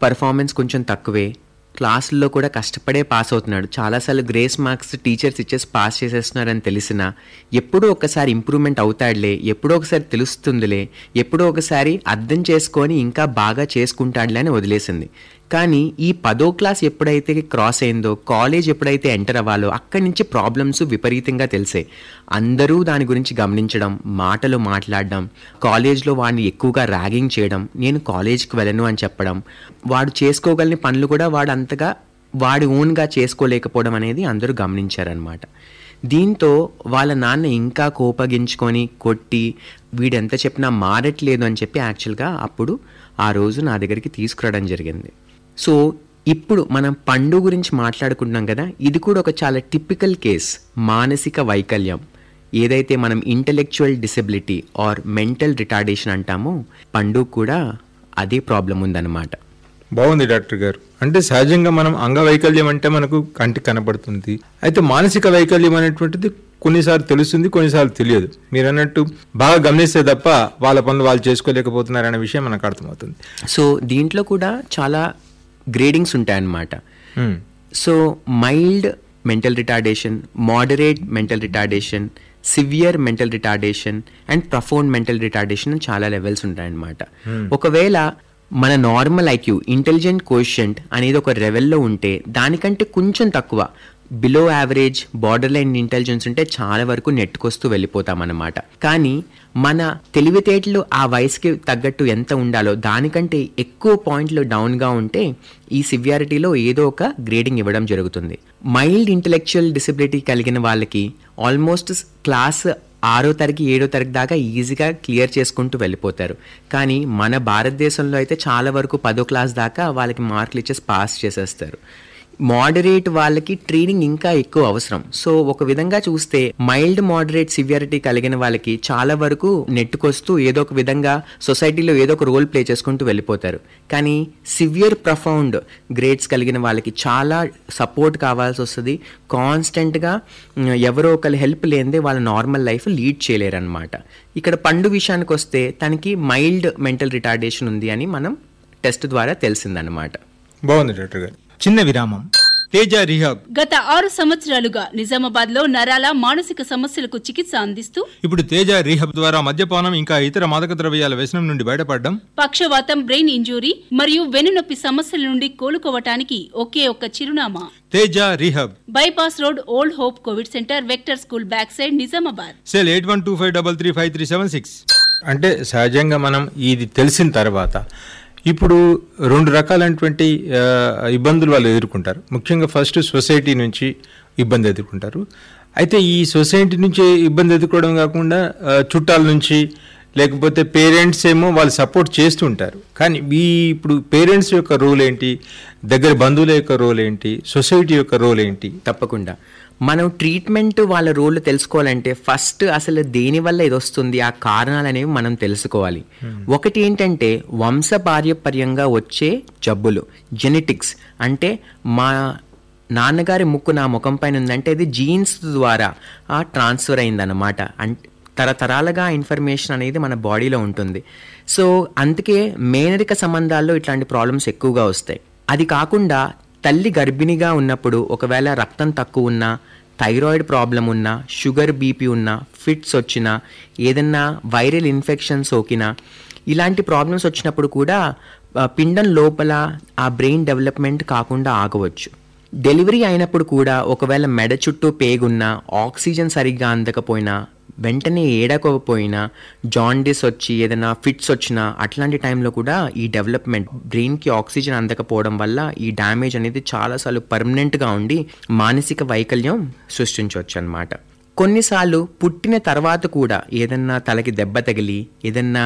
Performance కొంచెం తక్కువే క్లాసుల్లో కూడా కష్టపడే పాస్ అవుతున్నాడు చాలాసార్లు గ్రేస్ మార్క్స్ టీచర్స్ ఇచ్చేసి పాస్ చేసేస్తున్నారని తెలిసినా ఎప్పుడో ఒకసారి ఇంప్రూవ్మెంట్ అవుతాడులే ఎప్పుడో ఒకసారి తెలుస్తుందిలే ఎప్పుడో ఒకసారి అర్థం చేసుకొని ఇంకా బాగా చేసుకుంటాడులే అని వదిలేసింది కానీ ఈ పదో క్లాస్ ఎప్పుడైతే క్రాస్ అయిందో కాలేజ్ ఎప్పుడైతే ఎంటర్ అవ్వాలో అక్కడి నుంచి ప్రాబ్లమ్స్ విపరీతంగా తెలిసాయి అందరూ దాని గురించి గమనించడం మాటలు మాట్లాడడం కాలేజ్లో వాడిని ఎక్కువగా ర్యాగింగ్ చేయడం నేను కాలేజ్కి వెళ్ళను అని చెప్పడం వాడు చేసుకోగలని పనులు కూడా వాడు అంతగా వాడి ఓన్గా చేసుకోలేకపోవడం అనేది అందరూ గమనించారనమాట దీంతో వాళ్ళ నాన్న ఇంకా కోపగించుకొని కొట్టి వీడెంత చెప్పినా మారట్లేదు అని చెప్పి యాక్చువల్గా అప్పుడు ఆ రోజు నా దగ్గరికి తీసుకురావడం జరిగింది సో ఇప్పుడు మనం పండు గురించి మాట్లాడుకుంటున్నాం కదా ఇది కూడా ఒక చాలా టిపికల్ కేస్ మానసిక వైకల్యం ఏదైతే మనం intellectual disability or mental retardation అంటామో పండు కూడా అదే ప్రాబ్లం ఉందన్నమాట బాగుంది డాక్టర్ గారు అంటే సహజంగా మనం అంగవైకల్యం అంటే మనకు కంటికి కనపడుతుంది అయితే మానసిక వైకల్యం అనేటువంటిది కొన్నిసార్లు తెలుస్తుంది కొన్నిసార్లు తెలియదు మీరు అన్నట్టు బాగా గమనిస్తే తప్ప వాళ్ళ పనులు వాళ్ళు చేసుకోలేకపోతున్నారనే విషయం మనకు అర్థమవుతుంది సో దీంట్లో కూడా చాలా గ్రేడింగ్స్ ఉంటాయన్నమాట hmm. So mild mental retardation moderate mental retardation severe mental retardation and profound mental retardation అని చాలా లెవెల్స్ ఉంటాయన్నమాట ఒకవేళ మన నార్మల్ ఐక్యూ ఇంటెలిజెంట్ కోషంట్ అనేది ఒక లెవెల్లో ఉంటే దానికంటే కొంచెం తక్కువ below average borderline intelligence ఉంటే చాలా వరకు నెట్టుకొస్తూ వెళ్ళిపోతాం అన్నమాట కానీ మన తెలివితేటలు ఆ వయసుకి తగ్గట్టు ఎంత ఉండాలో దానికంటే ఎక్కువ పాయింట్లు డౌన్గా ఉంటే ఈ సివియారిటీలో ఏదో ఒక గ్రేడింగ్ ఇవ్వడం జరుగుతుంది మైల్డ్ ఇంటలెక్చువల్ డిసబిలిటీ కలిగిన వాళ్ళకి ఆల్మోస్ట్ క్లాస్ ఆరో తరగతి ఏడో తరగతి దాకా ఈజీగా క్లియర్ చేసుకుంటూ వెళ్ళిపోతారు కానీ మన భారతదేశంలో అయితే చాలా వరకు పదో క్లాస్ దాకా వాళ్ళకి మార్కులు ఇచ్చేసి పాస్ చేసేస్తారు మోడరేట్ వాళ్ళకి ట్రైనింగ్ ఇంకా ఎక్కువ అవసరం సో ఒక విధంగా చూస్తే మైల్డ్ మోడరేట్ సివియారిటీ కలిగిన వాళ్ళకి చాలా వరకు నెట్టుకొస్తూ ఏదో ఒక విధంగా సొసైటీలో ఏదో ఒక రోల్ ప్లే చేసుకుంటూ వెళ్ళిపోతారు కానీ సివియర్ ప్రఫౌండ్ గ్రేడ్స్ కలిగిన వాళ్ళకి చాలా సపోర్ట్ కావాల్సి వస్తుంది కాన్స్టెంట్గా ఎవరో ఒకరి హెల్ప్ లేనిదే వాళ్ళ నార్మల్ లైఫ్ లీడ్ చేయలేరు అనమాట ఇక్కడ పండు విషయానికి వస్తే తనకి మైల్డ్ మెంటల్ రిటార్డేషన్ ఉంది అని మనం టెస్ట్ ద్వారా తెలిసిందనమాట బాగుంది డాక్టర్ గారు చిన్న విరామం తేజ రిహాబ్ గత ఆరు సంవత్సరాలుగా నిజామాబాద్ లో నరాల మానసిక సమస్యలకు చికిత్స అందిస్తూ ఇప్పుడు తేజ రీహబ్ ద్వారా మద్యపానం ఇంకా ఇతర మాదక ద్రవ్యాల వ్యసనం నుండి బయటపడడం పక్షవాతం బ్రెయిన్ ఇంజూరీ మరియు వెన్నునొప్పి సమస్యల నుండి కోలుకోవటానికి ఒకే ఒక్క చిరునామా Teja rehab bypass road old hope covid centre vector school back side Nizamabad cell eight one two five double three five three seven six అంటే సహజంగా మనం ఇది తెలిసిన తర్వాత ఇప్పుడు రెండు రకాలైనటువంటి ఆ, ఇబ్బందులు వాళ్ళు ఎదుర్కొంటారు ముఖ్యంగా ఫస్ట్ సొసైటీ నుంచి ఇబ్బంది ఎదుర్కొంటారు అయితే ఈ సొసైటీ నుంచి ఇబ్బంది ఎదుర్కోవడం కాకుండా ఆ, చుట్టాల నుంచి లేకపోతే పేరెంట్స్ ఏమో వాళ్ళు సపోర్ట్ చేస్తూ ఉంటారు కానీ ఈ ఇప్పుడు పేరెంట్స్ యొక్క రోల్ ఏంటి దగ్గర బంధువుల యొక్క రోల్ ఏంటి సొసైటీ యొక్క రోల్ ఏంటి తప్పకుండా మనం ట్రీట్మెంట్ వాళ్ళ రోల్ తెలుసుకోవాలంటే ఫస్ట్ అసలు దేని వల్ల ఇది వస్తుంది ఆ కారణాలు అనేవి మనం తెలుసుకోవాలి ఒకటి ఏంటంటే వంశపార్యపర్యంగా వచ్చే జబ్బులు జెనెటిక్స్ అంటే మా నాన్నగారి ముక్కు నా ముఖం పైన ఉందంటే ఇది జీన్స్ ద్వారా ఆ ట్రాన్స్ఫర్ అయిందన్నమాట అంటే తరతరాలుగా ఇన్ఫర్మేషన్ అనేది మన బాడీలో ఉంటుంది సో అందుకే మేనరిక సంబంధాల్లో ఇట్లాంటి ప్రాబ్లమ్స్ ఎక్కువగా వస్తాయి అది కాకుండా తల్లి గర్భిణిగా ఉన్నప్పుడు ఒకవేళ రక్తం తక్కువ ఉన్నా థైరాయిడ్ ప్రాబ్లం ఉన్నా షుగర్ బీపీ ఉన్నా ఫిట్స్ వచ్చినా ఏదన్నా వైరల్ ఇన్ఫెక్షన్ సోకినా ఇలాంటి ప్రాబ్లమ్స్ వచ్చినప్పుడు కూడా ఆ, పిండం లోపల ఆ బ్రెయిన్ డెవలప్మెంట్ కాకుండా ఆగవచ్చు డెలివరీ అయినప్పుడు కూడా ఒకవేళ మెడ చుట్టూ పేగున్నా ఆక్సిజన్ సరిగ్గా అందకపోయినా వెంటనే ఏడకపోయినా జాండిస్ వచ్చి ఏదైనా ఫిట్స్ వచ్చినా అట్లాంటి టైంలో కూడా ఈ డెవలప్మెంట్ బ్రెయిన్కి ఆక్సిజన్ అందకపోవడం వల్ల ఈ డ్యామేజ్ అనేది చాలాసార్లు పర్మనెంట్గా ఉండి మానసిక వైకల్యం సృష్టించవచ్చు అన్నమాట కొన్నిసార్లు పుట్టిన తర్వాత కూడా ఏదన్నా తలకి దెబ్బ తగిలి ఏదన్నా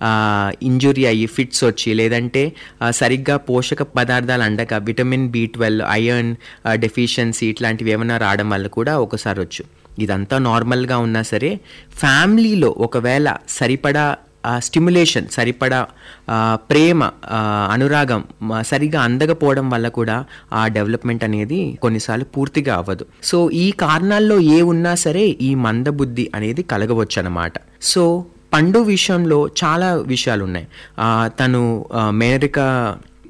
ఇంజురీ అయ్యి ఫిట్స్ వచ్చి లేదంటే ఆ, సరిగ్గా పోషక పదార్థాలు అందక vitamin B twelve iron deficiency ఇట్లాంటివి ఏమైనా రావడం వల్ల కూడా ఒకసారి వచ్చు ఇదంతా నార్మల్గా ఉన్నా సరే ఫ్యామిలీలో ఒకవేళ సరిపడా స్టిమ్యులేషన్ సరిపడా ఆ, ప్రేమ ఆ, అనురాగం మ- సరిగా అందకపోవడం వల్ల కూడా ఆ డెవలప్మెంట్ అనేది కొన్నిసార్లు పూర్తిగా అవ్వదు సో ఈ కారణాల్లో ఏ ఉన్నా సరే ఈ మందబుద్ధి అనేది కలగవచ్చు అన్నమాట సో పండు విషయంలో చాలా విషయాలు ఉన్నాయి ఆ, తను ఆ, మేనరిక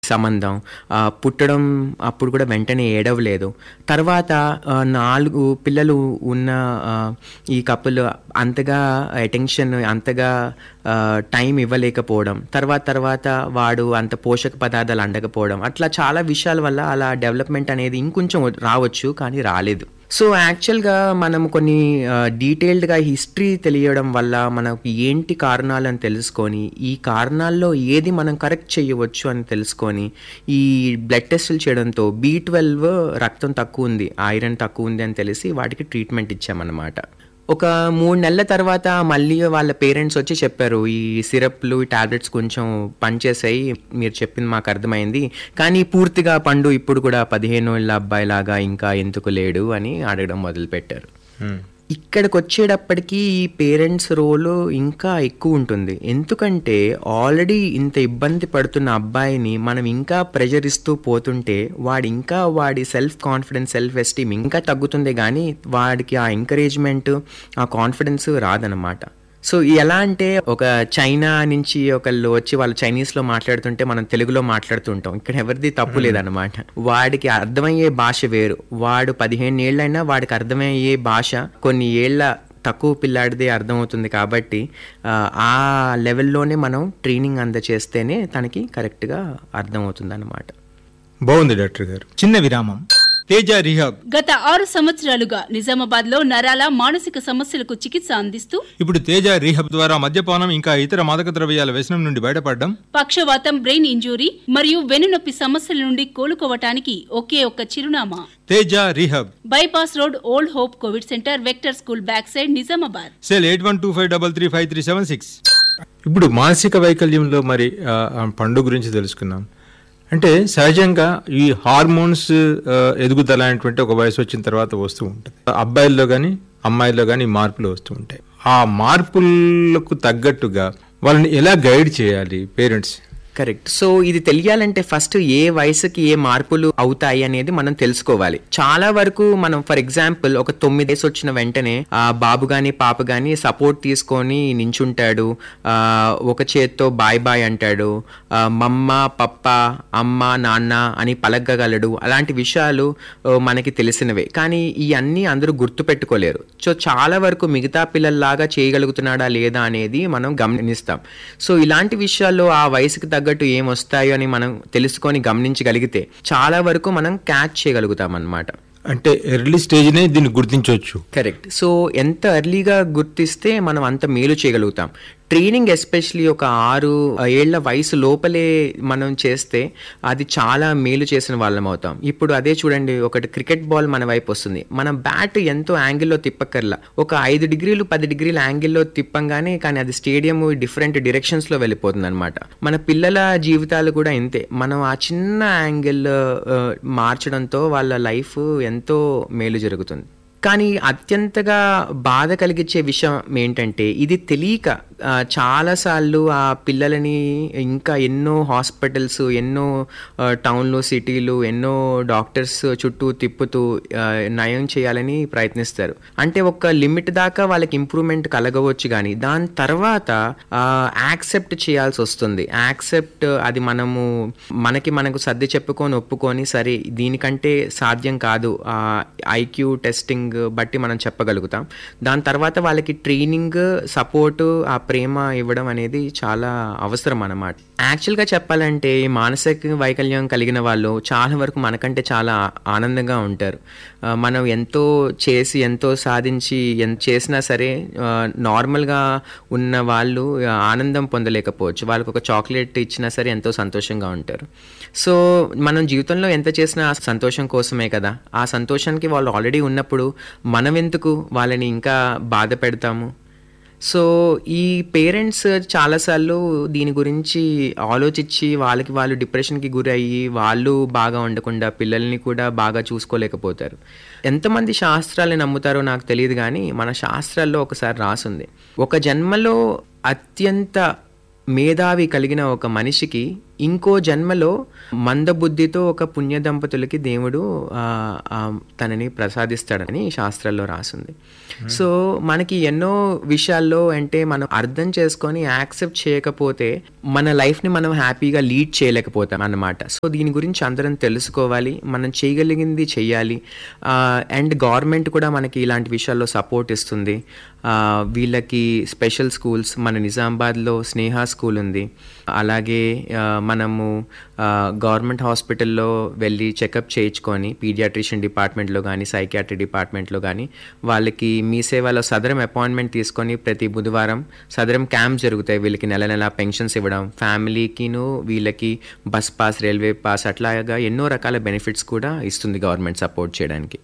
సంబంధం ఆ, పుట్టడం అప్పుడు కూడా వెంటనే ఏడవలేదు తర్వాత ఆ, నాలుగు పిల్లలు ఉన్న ఆ, ఈ కపుల్ అంతగా అటెన్షన్ అంతగా ఆ, టైం ఇవ్వలేకపోవడం తర్వాత తర్వాత వాడు అంత పోషక పదార్థాలు అందకపోవడం అట్లా చాలా విషయాల వల్ల అలా డెవలప్మెంట్ అనేది ఇంకొంచెం రావచ్చు కానీ రాలేదు సో యాక్చువల్గా మనం కొన్ని డీటెయిల్డ్గా హిస్టరీ తెలియడం వల్ల మనకు ఏంటి కారణాలను తెలుసుకొని ఈ కారణాల్లో ఏది మనం కరెక్ట్ చేయవచ్చు అని తెలుసుకొని ఈ బ్లడ్ టెస్టులు చేయడంతో బీ ట్వెల్వ్ రక్తం తక్కువ ఉంది ఐరన్ తక్కువ ఉంది అని తెలిసి వాటికి ట్రీట్మెంట్ ఇచ్చామన్నమాట ఒక మూడు నెలల తర్వాత మళ్ళీ వాళ్ళ పేరెంట్స్ వచ్చి చెప్పారు ఈ సిరప్లు ఈ టాబ్లెట్స్ కొంచెం పనిచేసాయి మీరు చెప్పింది మాకు అర్థమైంది కానీ పూర్తిగా పండు ఇప్పుడు కూడా పదిహేను ఏళ్ళ అబ్బాయిలాగా ఇంకా ఎందుకు లేడు అని అడగడం మొదలుపెట్టారు ఇక్కడికి వచ్చేటప్పటికి ఈ పేరెంట్స్ రోల్ ఇంకా ఎక్కువ ఉంటుంది ఎందుకంటే ఆల్రెడీ ఇంత ఇబ్బంది పడుతున్న అబ్బాయిని మనం ఇంకా ప్రెషర్ ఇస్తూ పోతుంటే వాడు ఇంకా వాడి సెల్ఫ్ కాన్ఫిడెన్స్ సెల్ఫ్ ఎస్టీమ్ ఇంకా తగ్గుతుంది కానీ వాడికి ఆ ఎంకరేజ్మెంట్ ఆ కాన్ఫిడెన్స్ రాదనమాట సో ఎలా అంటే ఒక చైనా నుంచి ఒకళ్ళు వచ్చి వాళ్ళు చైనీస్లో మాట్లాడుతుంటే మనం తెలుగులో మాట్లాడుతుంటాం ఇక్కడ ఎవరిది తప్పు లేదన్నమాట వాడికి అర్థమయ్యే భాష వేరు వాడు పదిహేను ఏళ్ళైనా వాడికి అర్థమయ్యే భాష కొన్ని ఏళ్ళ తక్కువ పిల్లాడిదే అర్థమవుతుంది కాబట్టి ఆ, ఆ లెవెల్లోనే మనం ట్రైనింగ్ అందచేస్తేనే తనకి కరెక్ట్గా అర్థమవుతుంది అనమాట బాగుంది డాక్టర్ గారు చిన్న విరామం తేజ రిహాబ్ గత ఆరు సంవత్సరాలుగా నిజామాబాద్ లో నరాల మానసిక సమస్యలకు చికిత్స అందిస్తూ ఇప్పుడు తేజ రీహబ్ ద్వారా మద్యపానం ఇంకా ఇతర మాదక ద్రవ్యాల వ్యసనం నుండి బయటపడడం పక్షవాతం బ్రెయిన్ ఇంజురీ మరియు వెన్నునొప్పి సమస్యల నుండి కోలుకోవటానికి ఒకే ఒక్క చిరునామా Teja rehab bypass road old hope covid centre vector school back side Nizamabad cell eight one two five double three five three seven six ఇప్పుడు మానసిక వైకల్యంలో మరి ఆ, ఆ పండు గురించి తెలుసుకున్నాం అంటే సహజంగా ఈ హార్మోన్స్ ఆ, ఎదుగుదల అనేటువంటి ఒక వయసు వచ్చిన తర్వాత వస్తూ ఉంటుంది అబ్బాయిల్లో కానీ అమ్మాయిల్లో కానీ మార్పులు వస్తూ ఉంటాయి ఆ మార్పులకు తగ్గట్టుగా వాళ్ళని ఎలా గైడ్ చేయాలి పేరెంట్స్ కరెక్ట్ సో ఇది తెలియాలంటే ఫస్ట్ ఏ వయసుకి ఏ మార్పులు అవుతాయి అనేది మనం తెలుసుకోవాలి చాలా వరకు మనం ఫర్ ఎగ్జాంపుల్ ఒక తొమ్మిది వయసు వచ్చిన వెంటనే ఆ బాబు గాని పాప గాని సపోర్ట్ తీసుకొని నించుంటాడు ఆ, ఒక చేత్తో బాయ్ బాయ్ అంటాడు ఆ, మమ్మ పప్ప అమ్మ నాన్న అని పలకగలడు అలాంటి విషయాలు ఆ, మనకి తెలిసినవే కానీ ఈ అన్నీ అందరూ గుర్తుపెట్టుకోలేరు సో చాలా వరకు మిగతా పిల్లల్లాగా చేయగలుగుతున్నాడా లేదా అనేది మనం గమనిస్తాం సో ఇలాంటి విషయాల్లో ఆ వయసుకి తగ్గట్టు ఏం వస్తాయో అని మనం తెలుసుకొని గమనించగలిగితే చాలా వరకు మనం క్యాచ్ చేయగలుగుతాం అన్నమాట అంటే ఎర్లీ స్టేజ్నే దీన్ని గుర్తించవచ్చు కరెక్ట్ సో ఎంత ఎర్లీగా గుర్తిస్తే మనం అంత మేలు చేయగలుగుతాం ట్రైనింగ్ ఎస్పెషలీ ఒక ఆరు ఏళ్ల వయసు లోపలే మనం చేస్తే అది చాలా మేలు చేసిన వాళ్ళం అవుతాం ఇప్పుడు అదే చూడండి ఒకటి క్రికెట్ బాల్ మన వైపు వస్తుంది మనం బ్యాట్ ఎంతో యాంగిల్లో తిప్పక్కర్లా ఒక ఐదు డిగ్రీలు పది డిగ్రీల యాంగిల్లో తిప్పంగానే కానీ అది స్టేడియం డిఫరెంట్ డిరెక్షన్స్లో వెళ్ళిపోతుంది అనమాట మన పిల్లల జీవితాలు కూడా ఇంతే మనం ఆ చిన్న యాంగిల్ మార్చడంతో వాళ్ళ లైఫ్ ఎంతో మేలు జరుగుతుంది కానీ అత్యంతగా బాధ కలిగించే విషయం ఏంటంటే ఇది తెలియక ఆ, చాలాసార్లు ఆ పిల్లలని ఇంకా ఎన్నో హాస్పిటల్స్ ఎన్నో ఆ, టౌన్లు సిటీలు ఎన్నో డాక్టర్స్ చుట్టూ తిప్పుతూ ఆ, నయం చేయాలని ప్రయత్నిస్తారు అంటే ఒక లిమిట్ దాకా వాళ్ళకి ఇంప్రూవ్మెంట్ కలగవచ్చు కానీ దాని తర్వాత యాక్సెప్ట్ చేయాల్సి వస్తుంది యాక్సెప్ట్ అది మనము మనకి మనకు సర్ది చెప్పుకొని ఒప్పుకొని సరే దీనికంటే సాధ్యం కాదు ఐక్యూ టెస్టింగ్ బట్టి మనం చెప్పగలుగుతాం దాని తర్వాత వాళ్ళకి ట్రైనింగ్ సపోర్ట్ ఆ ప్రేమ ఇవ్వడం అనేది చాలా అవసరం అన్నమాట యాక్చువల్గా చెప్పాలంటే ఈ మానసిక వైకల్యం కలిగిన వాళ్ళు చాలా వరకు మనకంటే చాలా ఆనందంగా ఉంటారు ఆ, మనం ఎంతో చేసి ఎంతో సాధించి ఎంత చేసినా సరే ఆ, నార్మల్గా ఉన్న వాళ్ళు ఆ, ఆనందం పొందలేకపోవచ్చు వాళ్ళకి ఒక చాక్లెట్ ఇచ్చినా సరే ఎంతో సంతోషంగా ఉంటారు సో మనం జీవితంలో ఎంత చేసినా ఆ సంతోషం కోసమే కదా ఆ సంతోషానికి వాళ్ళు ఆల్రెడీ ఉన్నప్పుడు మనం ఎందుకు వాళ్ళని ఇంకా బాధ పెడతాము సో ఈ పేరెంట్స్ చాలాసార్లు దీని గురించి ఆలోచించి వాళ్ళకి వాళ్ళు డిప్రెషన్కి గురయ్యి వాళ్ళు బాగా ఉండకుండా పిల్లల్ని కూడా బాగా చూసుకోలేకపోతారు ఎంతమంది శాస్త్రాలని నమ్ముతారో నాకు తెలియదు కానీ మన శాస్త్రాల్లో ఒకసారి రాసుంది ఒక జన్మలో అత్యంత మేధావి కలిగిన ఒక మనిషికి ఇంకో జన్మలో మందబుద్ధితో ఒక పుణ్య దంపతులకి దేవుడు ఆ, ఆ, తనని ప్రసాదిస్తాడని శాస్త్రాల్లో రాసింది సో మనకి ఎన్నో విషయాల్లో అంటే మనం అర్థం చేసుకొని యాక్సెప్ట్ చేయకపోతే మన లైఫ్ని మనం హ్యాపీగా లీడ్ చేయలేకపోతాం అన్నమాట సో దీని గురించి అందరం తెలుసుకోవాలి మనం చేయగలిగింది చెయ్యాలి అండ్ గవర్నమెంట్ కూడా మనకి ఇలాంటి విషయాల్లో సపోర్ట్ ఇస్తుంది ఆ, వీళ్ళకి స్పెషల్ స్కూల్స్ మన నిజామాబాద్లో స్నేహ స్కూల్ ఉంది అలాగే ఆ, మనము గవర్నమెంట్ హాస్పిటల్లో వెళ్ళి చెకప్ చేయించుకొని పీడియాట్రిషియన్ డిపార్ట్మెంట్లో కానీ సైకియాట్రీ డిపార్ట్మెంట్లో కానీ వాళ్ళకి మీ సేవలో సదరం అపాయింట్మెంట్ తీసుకొని ప్రతి బుధవారం సదరం క్యాంప్ జరుగుతాయి వీళ్ళకి నెల నెల పెన్షన్స్ ఇవ్వడం ఫ్యామిలీకిను వీళ్ళకి బస్ పాస్ రైల్వే పాస్ అట్లాగా ఎన్నో రకాల బెనిఫిట్స్ కూడా ఇస్తుంది గవర్నమెంట్ సపోర్ట్ చేయడానికి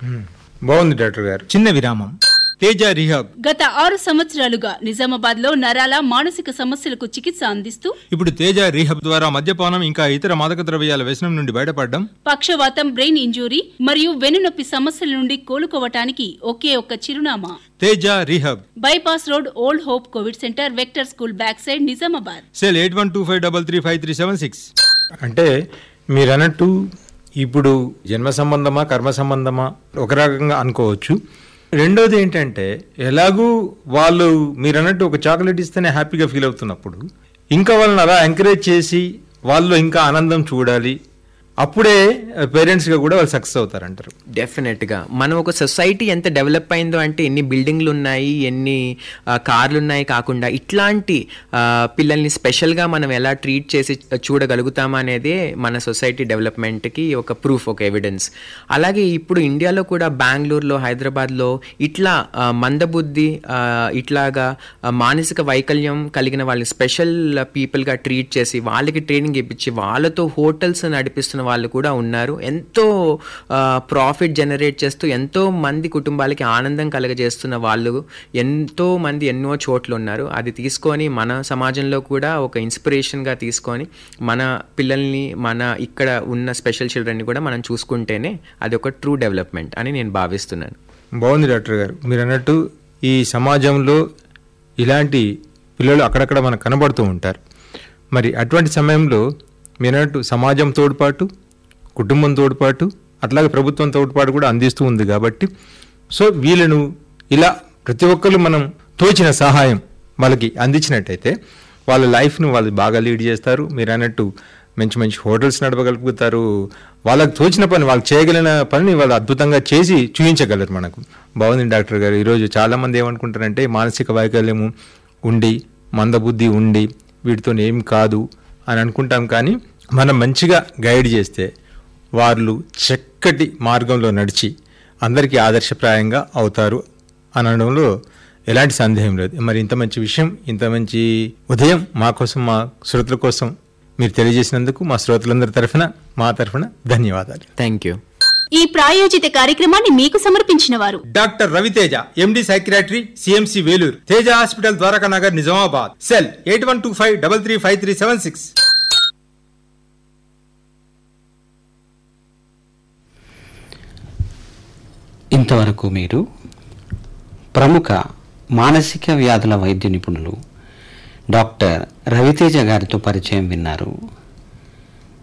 బాగుంది డాక్టర్ గారు చిన్న విరామం తేజ రిహాబ్ గత ఆరు సంవత్సరాలుగా నిజామాబాద్ లో నరాల మానసిక సమస్యలకు చికిత్స అందిస్తూ ఇప్పుడు తేజ రీహబ్ ద్వారా మద్యపానం ఇంకా ఇతర మాదక ద్రవ్యాల వ్యసనం నుండి బయటపడడం పక్షవాతం బ్రెయిన్ ఇంజూరీ మరియు వెన్నునొప్పి సమస్యల నుండి కోలుకోవటానికి ఒకే ఒక్క చిరునామా Teja rehab bypass road old hope covid centre vector school back side Nizamabad cell eight one two five double three five three seven six అంటే మీరు అన్నట్టు ఇప్పుడు జన్మ సంబంధమా కర్మ సంబంధమా ఒక రకంగా అనుకోవచ్చు రెండోది ఏంటంటే ఎలాగూ వాళ్ళు మీరు అన్నట్టు ఒక చాక్లెట్ ఇస్తేనే హ్యాపీగా ఫీల్ అవుతున్నప్పుడు ఇంకా వాళ్ళని అలా ఎంకరేజ్ చేసి వాళ్ళు ఇంకా ఆనందం చూడాలి అప్పుడే పేరెంట్స్గా కూడా వాళ్ళు సక్సెస్ అవుతారంటారు డెఫినెట్గా మనం ఒక సొసైటీ ఎంత డెవలప్ అయిందో అంటే ఎన్ని బిల్డింగ్లు ఉన్నాయి ఎన్ని ఆ, కార్లు ఉన్నాయి కాకుండా ఇట్లాంటి ఆ, పిల్లల్ని స్పెషల్గా మనం ఎలా ట్రీట్ చేసి చూడగలుగుతామా అనేదే మన సొసైటీ డెవలప్మెంట్కి ఒక ప్రూఫ్ ఒక ఎవిడెన్స్ అలాగే ఇప్పుడు ఇండియాలో కూడా బెంగళూరులో హైదరాబాద్లో ఇట్లా ఆ, మందబుద్ధి ఆ, ఇట్లాగా ఆ, మానసిక వైకల్యం కలిగిన వాళ్ళని స్పెషల్ పీపుల్గా ట్రీట్ చేసి వాళ్ళకి ట్రైనింగ్ ఇప్పించి వాళ్ళతో హోటల్స్ నడిపిస్తున్న వాళ్ళు కూడా ఉన్నారు ఎంతో ప్రాఫిట్ జనరేట్ చేస్తూ ఎంతో మంది కుటుంబాలకి ఆనందం కలగజేస్తున్న వాళ్ళు ఎంతో మంది ఎన్నో చోట్ల ఉన్నారు అది తీసుకొని మన సమాజంలో కూడా ఒక ఇన్స్పిరేషన్గా తీసుకొని మన పిల్లల్ని మన ఇక్కడ ఉన్న స్పెషల్ చిల్డ్రన్ని కూడా మనం చూసుకుంటేనే అది ఒక ట్రూ డెవలప్మెంట్ అని నేను భావిస్తున్నాను బాగుంది డాక్టర్ గారు మీరు అన్నట్టు ఈ సమాజంలో ఇలాంటి పిల్లలు అక్కడక్కడ మనకు కనబడుతూ ఉంటారు మరి అటువంటి సమయంలో మీరు అన్నట్టు సమాజం తోడ్పాటు కుటుంబం తోడ్పాటు అట్లాగే ప్రభుత్వం తోడ్పాటు కూడా అందిస్తూ ఉంది కాబట్టి సో వీళ్ళను ఇలా ప్రతి ఒక్కరు మనం తోచిన సహాయం వాళ్ళకి అందించినట్టయితే వాళ్ళ లైఫ్ను వాళ్ళు బాగా లీడ్ చేస్తారు మీరు అన్నట్టు మంచి మంచి హోటల్స్ నడపగలుగుతారు వాళ్ళకి తోచిన పని వాళ్ళు చేయగలిగిన పనిని వాళ్ళు అద్భుతంగా చేసి చూపించగలరు మనకు బాగుంది డాక్టర్ గారు ఈరోజు చాలామంది ఏమనుకుంటారంటే మానసిక వైకల్యము ఉండి మందబుద్ధి ఉండి వీటితో ఏం కాదు అని అనుకుంటాం కానీ మనం మంచిగా గైడ్ చేస్తే వాళ్ళు చక్కటి మార్గంలో నడిచి అందరికీ ఆదర్శప్రాయంగా అవుతారు అనడంలో ఎలాంటి సందేహం లేదు మరి ఇంత మంచి విషయం ఇంత మంచి ఉదయం మా కోసం మా శ్రోతల కోసం మీరు తెలియజేసినందుకు మా శ్రోతలందరి తరఫున మా తరఫున ధన్యవాదాలు థ్యాంక్ యూ ఈ ప్రాయోజిత కార్యక్రమాన్ని మీకు సమర్పించిన వారు doctor Ravi Teja MD psychiatry CMC Vellore Teja hospital Dwaraka Nagar Nizamabad cell eight one two five double three five three seven six ఇంతవరకు మీరు ప్రముఖ మానసిక వ్యాధుల వైద్య నిపుణులు డాక్టర్ రవితేజ గారితో పరిచయం విన్నారు